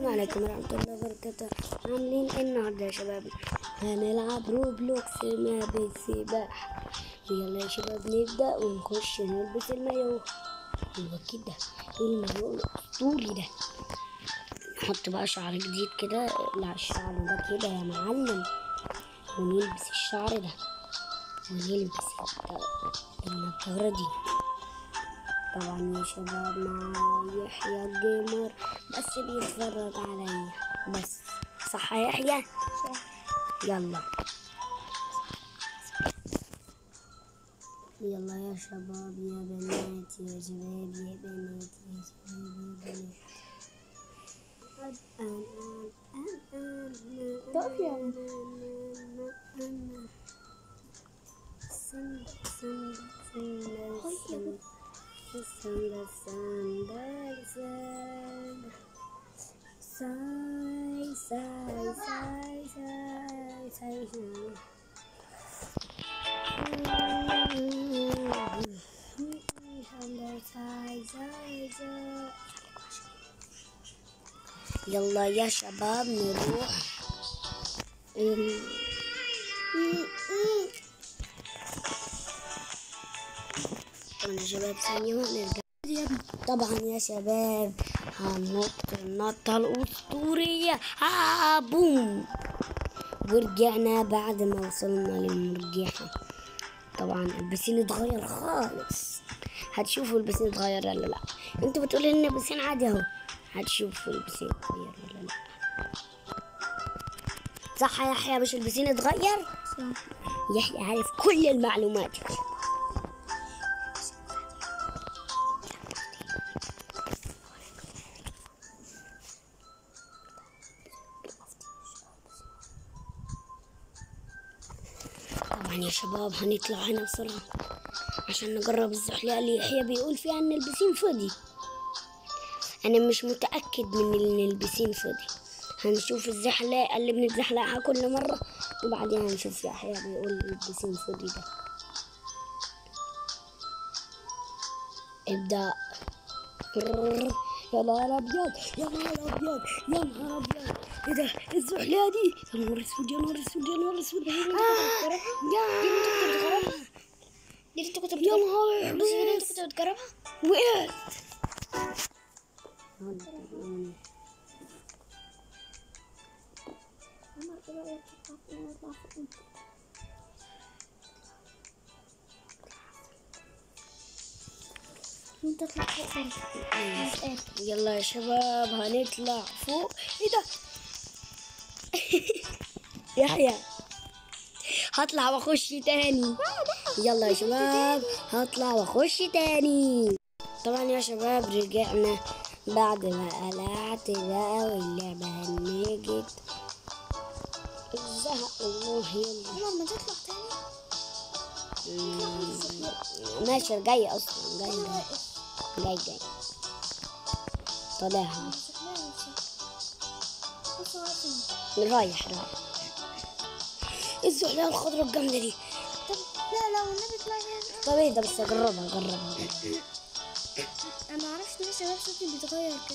السلام عليكم ورحمة الله وبركاته عاملين ايه النهاردة يا شباب هنلعب روبلوكس ما بالسباحة يلا يا شباب نبدأ ونخش نلبس المايو ايوه كده المايو الأسطوري ده نحط بقى شعر جديد كده لا الشعر ده كده يا معلم ونلبس الشعر ده ونلبس النضارة دي طبعا يا شباب مع يحيى الجيمر بس بيتفرج عليا بس صح يا يحيى يلا يلا يا شباب يا بنات يا شباب يا بنات يا شباب يا بنات طب يا سند سند سند سند سند سند ساي ساي ساي ساي ساي ساي ساي ساي ساي يلا يا شباب نروح ال- طبعا يا شباب ثانية ونرجع طبعا يا شباب هننط النطة الأسطورية ها بوم ورجعنا بعد ما وصلنا للمرجحة طبعا البسين اتغير خالص هتشوفوا البسين اتغير ولا لا انتوا بتقولوا ان البسين عادي اهو هتشوفوا البسين اتغير ولا لا صح يا يحيى مش البسين اتغير يحيى عارف كل المعلومات طبعا يا شباب هنطلع هنا بسرعة عشان نجرب الزحليقة اللي يحيى بيقول فيها ان البسين فاضي انا مش متأكد من ان البسين فاضي هنشوف الزحلقة اللي بنتزحلقها كل مرة وبعدين هنشوف يحيى بيقول البسين فاضي ده ابدأ يا نهار ابيض يا نهار ابيض يا نهار ابيض ايه ده الزحليقة دي يا نهار اسود يا نهار اسود يا نهار اسود آه. يا دي انت كنت يا نهار بس دي انت بس كنت بتجربها وقعت انت تطلع فوق خالص مش قادر يلا يا شباب هنطلع فوق ايه ده يحيى هطلع واخش تاني يلا يا شباب هطلع واخش تاني طبعا يا شباب رجعنا بعد ما قلعت بقى واللعبة هنجت الزهق والله يلا عمر ما تطلع تاني مم. ماشي جاي اصلا جاي جاي جاي جاي طالعها بص هو فين رايح رايح الزحلية الخضراء الجامدة دي طب لا لا والنبي اطلع هنا طب ايه ده بس اجربها اجربها انا ما اعرفش ليه شباب صوتي بيتغير كده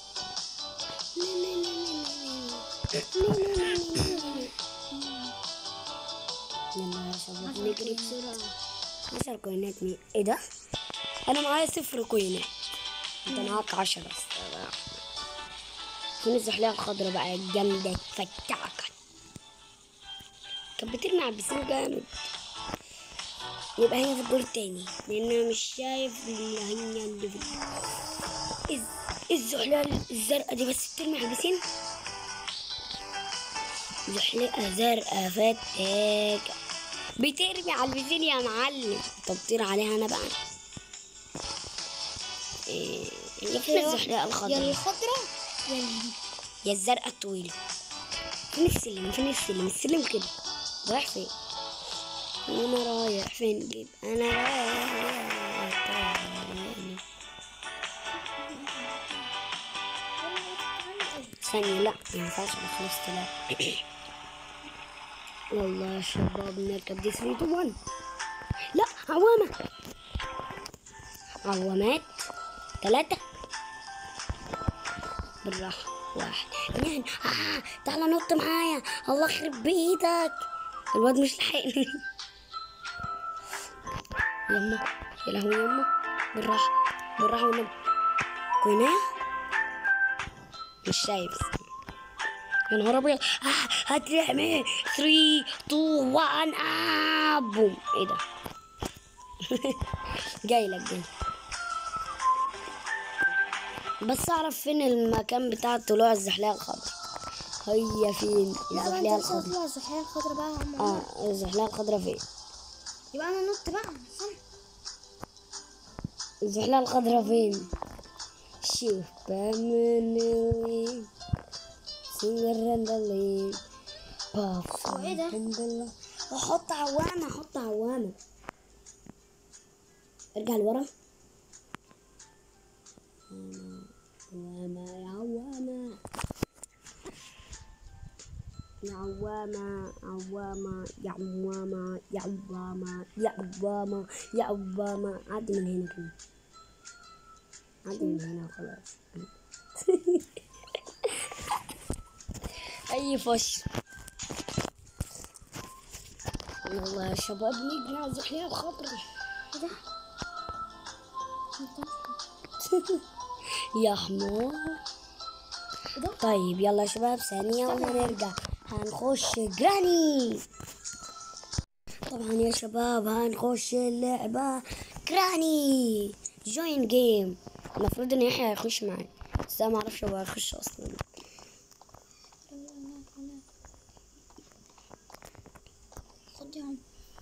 يلا يا شباب نجري بسرعة عشر كوينات مين ايه ده؟ انا معايا صفر كوينات انت معاك عشرة الصراحة فين الزحلية الخضراء بقى الجامدة فتعكت كانت بترمي على البسين جامد يبقى هي في الدور التاني لان انا مش شايف اللي هي عندي في الز- الزحلية الزرقاء دي بس بترمي على البسين زحلقة زرقاء فتاك بترمي على البسين يا معلم طب طير عليها انا بقى إيه هي فين الزحلقة يا الخضراء الخضرا يا ال- يا الزرقاء الطويلة فين السلم فين السلم السلم كده رايح فين انا رايح فين جيب انا رايح فين؟ ثانية لا ما ينفعش خلاص طلع والله يا شباب نركب دي 3 2 1 لا عوامة عوامات ثلاثة بالراحة واحد اثنين آه تعال نط معايا الله يخرب بيتك الواد مش لحقني يما يا لهوي يما بالراحة بالراحة والنبي كوينة مش شايف يا نهار ابيض آه هترمي 3 2 1 آه بوم ايه ده جاي لك جاي بس اعرف فين المكان بتاع طلوع الزحلية الخضراء هي فين لا بقى الزحلية انت لسه الخضراء هتطلع الزحلية الخضرا بقى هم اه الزحلية الخضراء فين يبقى انا نط بقى استنى الزحلية الخضراء فين شوف بمنوي سنجرندلين باف هو ايه ده؟ بالله احط عوامة احط عوامة ارجع لورا عوامة يا عوامة يا عوامة عوامة يا عوامة يا عوامة يا عوامة يا عوامة عدي من هنا كده عدي من هنا وخلاص أي فش والله يا شباب نجري على الزحلية الخضراء ايه ده؟ يا حمار ايه ده؟ طيب يلا يا شباب ثانية وهنرجع هنخش جراني طبعا يا شباب هنخش اللعبة جراني جوين جيم المفروض ان يحيى هيخش معي بس انا معرفش هو هيخش اصلا خد يا عم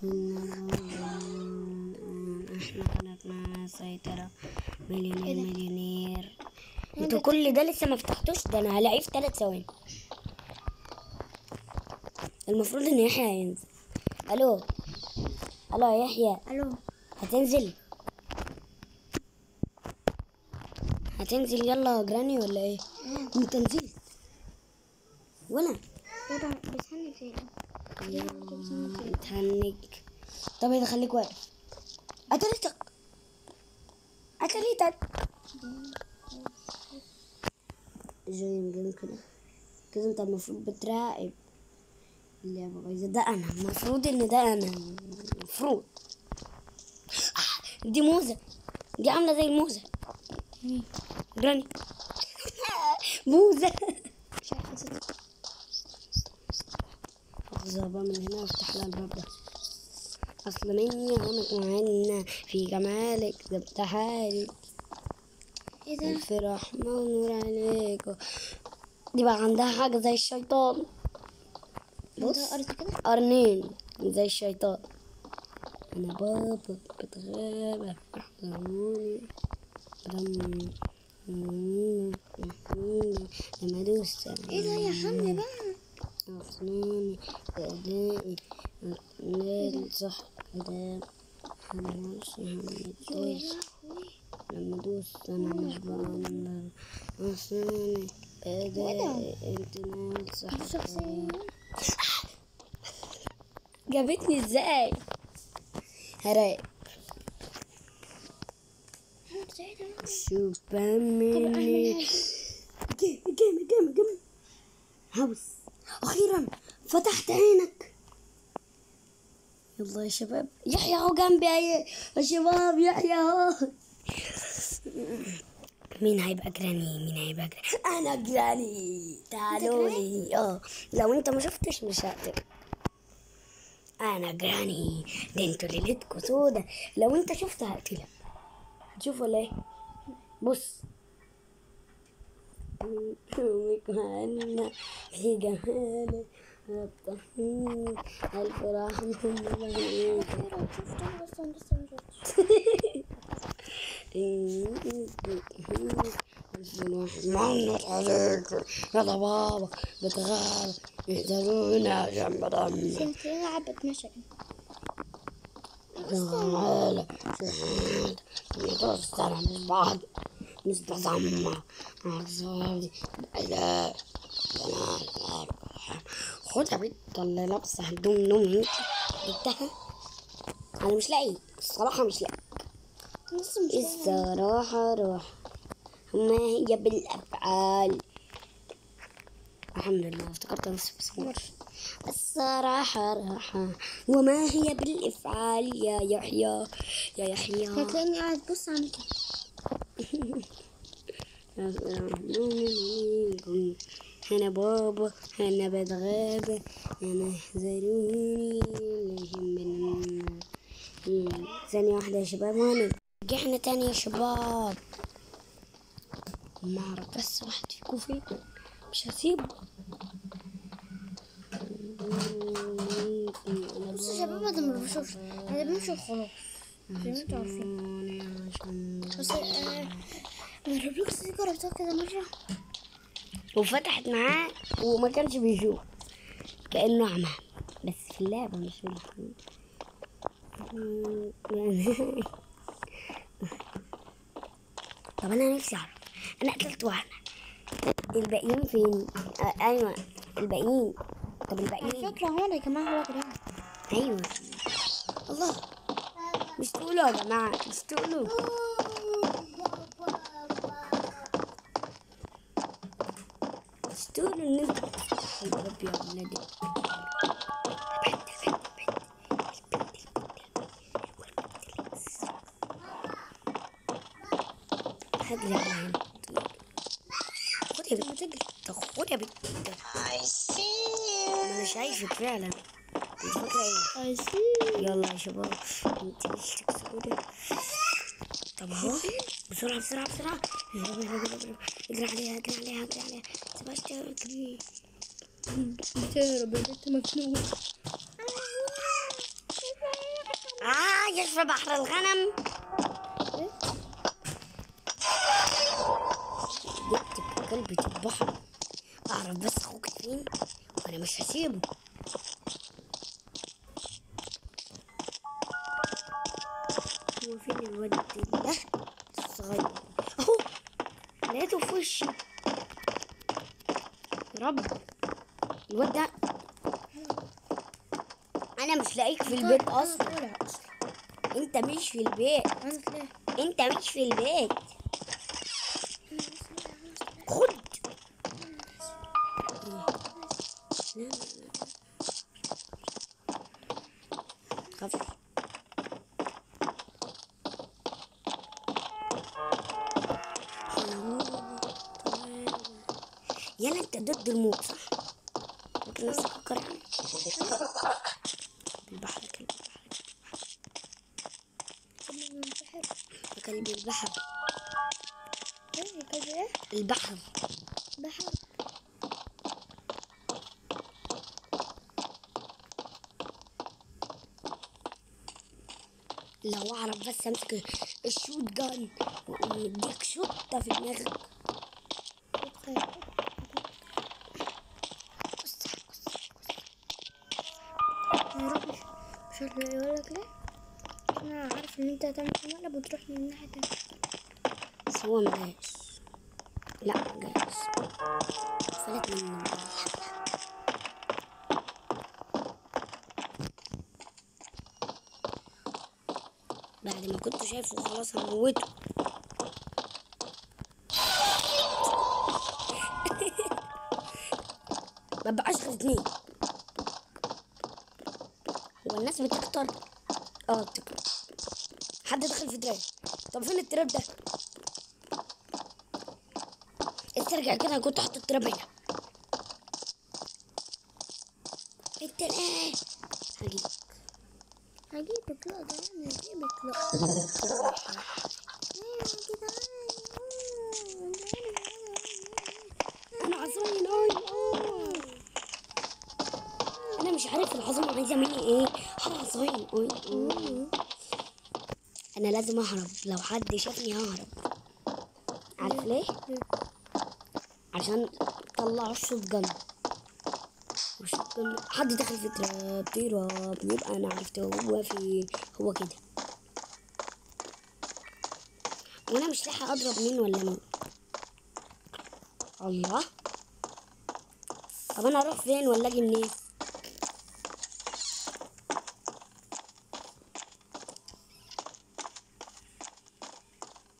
احنا خلقنا سيطرة مليونير مليونير انتوا كل ده لسه ما فتحتوش ده انا هلاقيه في ثلاث ثواني المفروض ان يحيى هينزل الو الو يا يحيى الو هتنزل هتنزل يلا جراني ولا ايه انت نزلت ولا يابا بتهني فين؟ تهنج طب اذا خليك واقف قتلتك قتلتك جاي جيم كده كده انت المفروض بتراقب اللعبة بايظة ده انا المفروض ان ده انا المفروض آه، دي موزة دي عاملة زي الموزة جراني موزة مش عارفة ست اخذها بقى من هنا وافتح لها الباب ده اصل مني عمك معنا في جمالك ذبت حالي ايه ده؟ الف رحمة ونور عليك دي بقى عندها حاجة زي الشيطان انت بص قريت كده؟ قرنين زي الشيطان انا بابا بتغابى احضروني رمي لما دوست ايه ده يا حمدي بقى؟ أصنوني بأدائي نال صح كده حماس دوس لما دوس أنا مش بعمل أصنوني بأدائي أنت نال صح شخصية جابتني ازاي هراء ازاي ده؟ شوف مني جيم جيم جيم جيم هوس أخيرا فتحت عينك يلا يا شباب يحيى اهو جنبي يا يا شباب يحيى اهو مين هيبقى جراني مين هيبقى جراني انا جراني تعالوا لي اه لو انت ما شفتش مش هقدر انا جراني ده انتوا ليلتكوا سودا لو انت شفت هقتلك هتشوف ولا ايه بص يومك معنا في جمالك ربطني ألف رحمة الله ايه رأيك شفته بس انا لسه ما شفتش محمد عليك يا بابا بتغاب يهدرونا جنب دمي سنتين عبت مشاكل تعالى شهاد نتوصل من بعض نستسمع أعصابي بأداء خد يا بنت اللي لابسة هدوم نوم انت جبتها أنا مش لاقي الصراحة مش لاقي لسه مش لاقي. الصراحة روح ما هي بالأفعال الحمد لله افتكرت نفسي بسمع الصراحة راحة وما هي بالإفعال يا يحيى يا يحيى هتلاقيني قاعد بص عامل كده أنا بابا أنا بتغابى أنا احذروني لا يهمني ثانية واحدة يا شباب وانا رجعنا تاني يا شباب ما أعرف بس واحد فيكم فين مش هسيبه بص يا شباب هذا ما بشوفش هذا بيمشي وخلاص زي ما انتوا عارفين بس آه، روبلوكس دي جربتها كده مرة وفتحت معاه وما كانش بيشوف كأنه أعمى بس في اللعبة مش في الحقيقة. طب أنا نفسي أعرف أنا قتلت واحدة الباقيين فين؟ آه أيوة الباقيين طب على الباقيين فكرة هو يا جماعة هو كده أيوة الله مش تقولوا يا جماعة مش تقولوا مش تقولوا إن أنتوا يا رب يا ولادي هجري على هنا خد يا بنت تجري طب خد يا بنت انا شايفك فعلا انت فاكره ايه اي سي يلا يا شباب انت مش تكسبوني طب اهو بسرعة بسرعة بسرعة اهرب اهرب اهرب اجري عليها اجري عليها اجري عليها سيبهاش تجري بتهرب يا بنت مجنون اه يشرب بحر الغنم جبت كلبة البحر اعرف بس اخوك فين وانا مش هسيبه هو فين الواد ده الصغير اهو لقيته في وشي يا رب الواد ده انا مش لاقيك في البيت اصلا طالع اصلا انت مش في البيت انا طلعت انت مش في البيت خد خف يلا انت ضد الموت صح؟ ممكن نفسك فكر يعني بالبحر كلب البحر كلب البحر ايه كده ايه البحر بحر لو اعرف بس امسك الشوت جان ومديك شوطه في دماغك نروح مش مش عارف يقول لك ليه عشان انا عارف ان انت هتعمل مقلب وتروح من الناحية التانية بس هو مجاش لا مجاش فلت مني بعد ما كنت شايفه خلاص هموته ما بقاش غير اتنين هو الناس بتكتر اه بتكتر حد دخل في تراب طب فين التراب ده استرجع كده كنت حاطط التراب هنا انت ايه هجيب هجيبك لا ده انا هجيبك لا انا عصاين اي انا مش عارف العظمه عايزه مني ايه انا عصاين اي أي. انا لازم اهرب لو حد شافني ههرب عارف ليه عشان طلعوا الشوت جن والشوت جن حد دخل في تراب تراب يبقى انا عرفت هو في هو كده وانا مش لاحق اضرب مين ولا مين الله طب انا اروح فين ولا اجي منين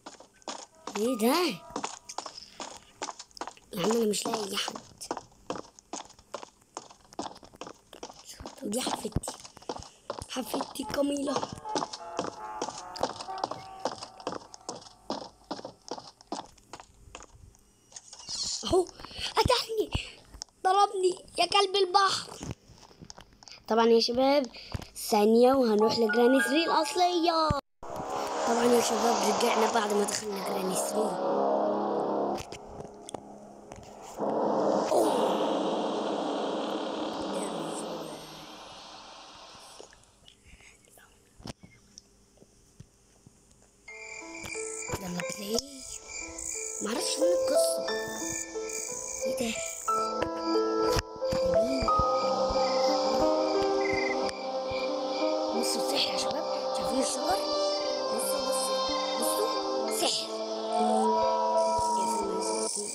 ايه ده يا عم انا مش لاقي اي حد ودي حفيدتي حفيدتي كاميلا اهو اتحني ضربني يا كلب البحر طبعا يا شباب ثانية وهنروح لجراني 3 الأصلية طبعا يا شباب رجعنا بعد ما دخلنا جراني 3 يلا بلاي معرفش مين القصة ايه ده مين بصوا السحر يا شباب شايفين الشجر بصوا بصوا بصوا سحر يا فلوس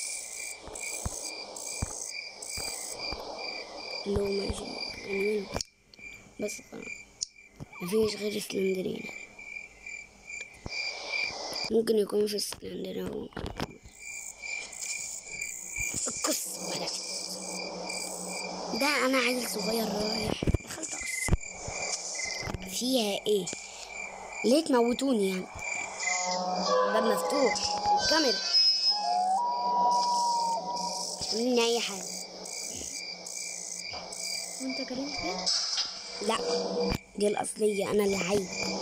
لو ماشي يعني بس خلاص مفيش غير سلندرين ممكن يكون في اسكندرية ممكن القصة بدأت ده أنا عيل صغير رايح دخلت قصة فيها إيه؟ ليه تموتوني يعني؟ الباب مفتوح الكاميرا مش عاملين أي حاجة وانت كريم فين؟ لا دي الأصلية أنا اللي عايز